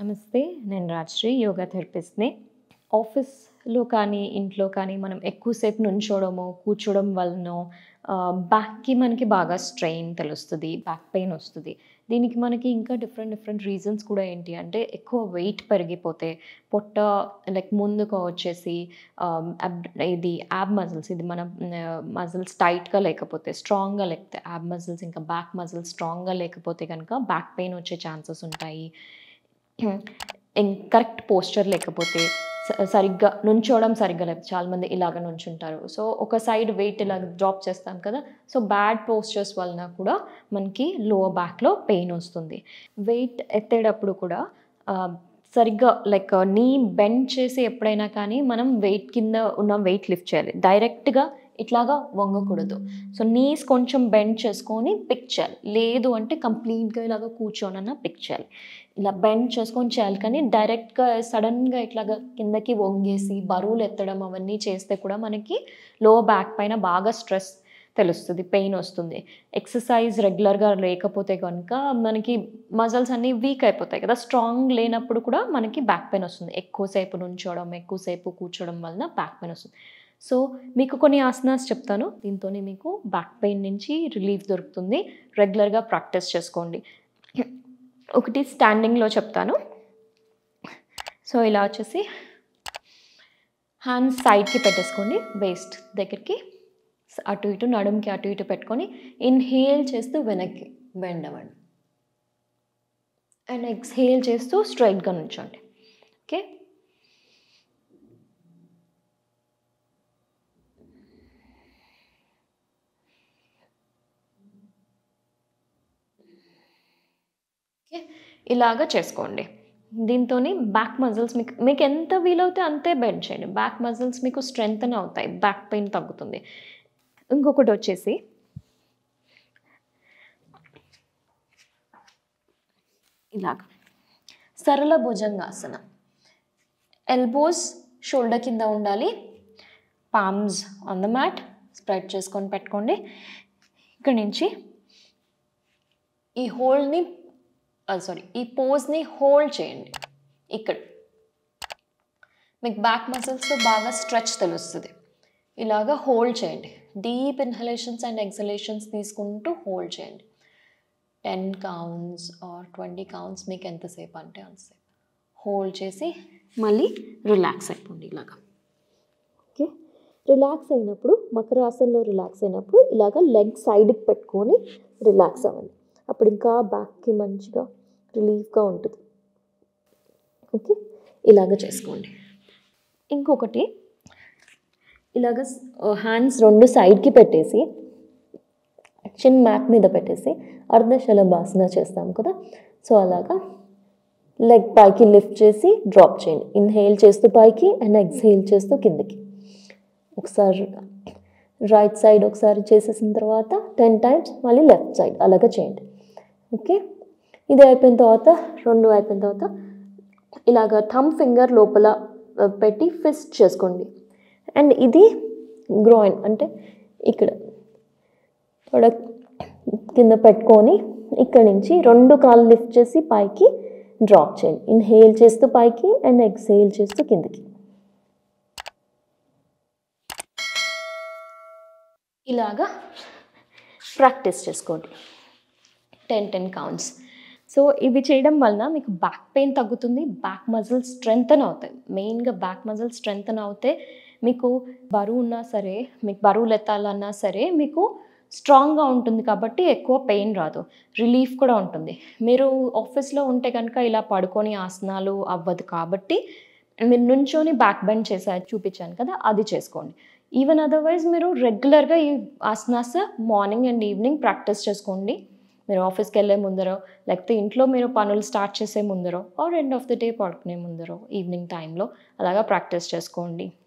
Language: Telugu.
నమస్తే నేను రాజశ్రీ యోగా థెరపిస్ట్ని ఆఫీస్లో కానీ ఇంట్లో కానీ మనం ఎక్కువసేపు నుంచోవడము కూర్చోవడం వలనో బ్యాక్కి మనకి బాగా స్ట్రెయిన్ తెలుస్తుంది బ్యాక్ పెయిన్ వస్తుంది దీనికి మనకి ఇంకా డిఫరెంట్ డిఫరెంట్ రీజన్స్ కూడా ఏంటి అంటే ఎక్కువ వెయిట్ పెరిగిపోతే పొట్ట లైక్ ముందుకు వచ్చేసి అబ్ ఇది యాబ్ మజిల్స్ ఇది మన మజిల్స్ టైట్గా లేకపోతే స్ట్రాంగ్గా లేకపోతే యాబ్ మజిల్స్ ఇంకా బ్యాక్ మజిల్స్ స్ట్రాంగ్గా లేకపోతే కనుక బ్యాక్ పెయిన్ వచ్చే ఛాన్సెస్ ఉంటాయి కరెక్ట్ పోస్చర్ లేకపోతే స- సరిగ్గా నుంచోవడం సరిగ్గా లేదు చాలామంది ఇలాగ నుంచుంటారు సో ఒక సైడ్ వెయిట్ ఇలా డ్రాప్ చేస్తాం కదా సో బ్యాడ్ పోస్చర్స్ వలన కూడా మనకి లోవర్ బ్యాక్లో పెయిన్ వస్తుంది వెయిట్ ఎత్తేటప్పుడు కూడా ఆ, సరిగ్గా లైక్ నీ బెండ్ చేసి ఎప్పుడైనా కానీ మనం వెయిట్ కింద ఉన్న వెయిట్ లిఫ్ట్ చేయాలి డైరెక్ట్గా ఇట్లాగా వంగకూడదు సో నీస్ కొంచెం బెండ్ చేసుకొని పిక్ చేయాలి లేదు అంటే కంప్లీట్గా ఇలాగ కూర్చోనన్నా పిక్ చేయాలి ఇలా బెండ్ చేసుకొని చేయాలి కానీ డైరెక్ట్గా సడన్గా ఇట్లాగా కిందకి వంగేసి బరువులు ఎత్తడం అవన్నీ చేస్తే కూడా మనకి లో బ్యాక్ పైన బాగా స్ట్రెస్ తెలుస్తుంది పెయిన్ వస్తుంది ఎక్సర్సైజ్ రెగ్యులర్గా లేకపోతే కనుక మనకి మజిల్స్ అన్నీ వీక్ అయిపోతాయి కదా స్ట్రాంగ్ లేనప్పుడు కూడా మనకి బ్యాక్ పెయిన్ వస్తుంది ఎక్కువసేపు నుంచోవడం ఎక్కువసేపు కూర్చోవడం వలన బ్యాక్ పెయిన్ వస్తుంది సో మీకు కొన్ని ఆసనాస్ చెప్తాను దీంతో మీకు బ్యాక్ పెయిన్ నుంచి రిలీఫ్ దొరుకుతుంది రెగ్యులర్గా ప్రాక్టీస్ చేసుకోండి ఒకటి స్టాండింగ్లో చెప్తాను సో ఇలా వచ్చేసి హ్యాండ్స్ సైడ్కి పెట్టేసుకోండి వేస్ట్ దగ్గరికి అటు ఇటు నడుముకి అటు ఇటు పెట్టుకొని ఇన్హేల్ చేస్తూ వెనక్కి బెండ్ అవ్వండి అండ్ ఎక్స్హేల్ చేస్తూ స్ట్రైట్గా నుంచోండి ఓకే ఓకే ఇలాగా చేసుకోండి దీంతో బ్యాక్ మజిల్స్ మీకు మీకు ఎంత వీలవుతే అంతే బెండ్ చేయండి బ్యాక్ మజిల్స్ మీకు స్ట్రెంగ్త్ అవుతాయి బ్యాక్ పెయిన్ తగ్గుతుంది ఇంకొకటి వచ్చేసి ఇలాగ సరళ భుజంగాసనం ఎల్బోస్ షోల్డర్ కింద ఉండాలి palms on the mat spread చేసుకొని పెట్టుకోండి ఇక్కడ నుంచి ఈ హోల్డ్ని సారీ ఈ పోజ్ని హోల్డ్ చేయండి ఇక్కడ మీకు బ్యాక్ మసిల్స్తో బాగా స్ట్రెచ్ తెలుస్తుంది ఇలాగా హోల్డ్ చేయండి డీప్ ఇన్హలేషన్స్ అండ్ ఎక్సలేషన్స్ తీసుకుంటూ హోల్డ్ చేయండి ten counts or twenty counts మీకు ఎంతసేపు అంటే అంతసేపు హోల్డ్ చేసి మళ్ళీ రిలాక్స్ అయిపోండి ఇలాగా ఓకే రిలాక్స్ అయినప్పుడు మకరాసనంలో రిలాక్స్ అయినప్పుడు ఇలాగ లెగ్ సైడ్కి పెట్టుకొని రిలాక్స్ అవ్వండి అప్పుడు ఇంకా బ్యాక్కి మంచిగా రిలీఫ్గా ఉంటుంది ఓకే ఇలాగ చేసుకోండి ఇంకొకటి ఇలాగ హ్యాండ్స్ రెండు సైడ్కి పెట్టేసి చిన్న మ్యాట్ మీద పెట్టేసి అర్ధశలభాసన చేస్తాం కదా సో అలాగా లెగ్ పైకి లిఫ్ట్ చేసి డ్రాప్ చేయండి ఇన్హేల్ చేస్తూ పైకి అండ్ ఎక్స్హేల్ చేస్తూ కిందకి ఒకసారి రైట్ సైడ్ ఒకసారి చేసేసిన తర్వాత టెన్ టైమ్స్ మళ్ళీ లెఫ్ట్ సైడ్ అలాగే చేయండి ఓకే ఇది అయిపోయిన తర్వాత రెండు అయిపోయిన తర్వాత ఇలాగ థమ్ ఫింగర్ లోపల ఆ, పెట్టి ఫిస్ట్ చేసుకోండి అండ్ ఇది గ్రోయిన్ అంటే ఇక్కడ తొడ కింద పెట్టుకొని ఇక్కడ నుంచి రెండు కాళ్ళు లిఫ్ట్ చేసి పైకి డ్రాప్ చేయండి ఇన్హేల్ చేస్తూ పైకి అండ్ ఎక్స్హేల్ చేస్తూ కిందకి ఇలాగా ప్రాక్టీస్ చేసుకోండి టెన్ టెన్ కౌంట్స్ సో ఇవి చేయడం వలన మీకు బ్యాక్ పెయిన్ తగ్గుతుంది బ్యాక్ మజిల్స్ స్ట్రెంగ్తన్ అవుతాయి మెయిన్గా బ్యాక్ మజిల్స్ స్ట్రెంగ్తన్ అవుతే మీకు బరువు ఉన్నా సరే మీకు బరువులు ఎత్తాలన్నా సరే మీకు స్ట్రాంగ్గా ఉంటుంది కాబట్టి ఎక్కువ పెయిన్ రాదు రిలీఫ్ కూడా ఉంటుంది మీరు ఆఫీస్లో ఉంటే కనుక ఇలా పడుకొని ఆసనాలు అవ్వదు కాబట్టి మీరు నుంచొని బ్యాక్ బెండ్ చేసా చూపించాను కదా అది చేసుకోండి ఈవెన్ అదర్వైజ్ మీరు రెగ్యులర్గా ఈ asanas morning and evening practice చేసుకోండి మీరు ఆఫీస్కి వెళ్ళే ముందరో లేకపోతే ఇంట్లో మీరు పనులు స్టార్ట్ చేసే ముందరో or end of the day పడుకునే ముందరో ఈవినింగ్ టైంలో అలాగా ప్రాక్టీస్ చేసుకోండి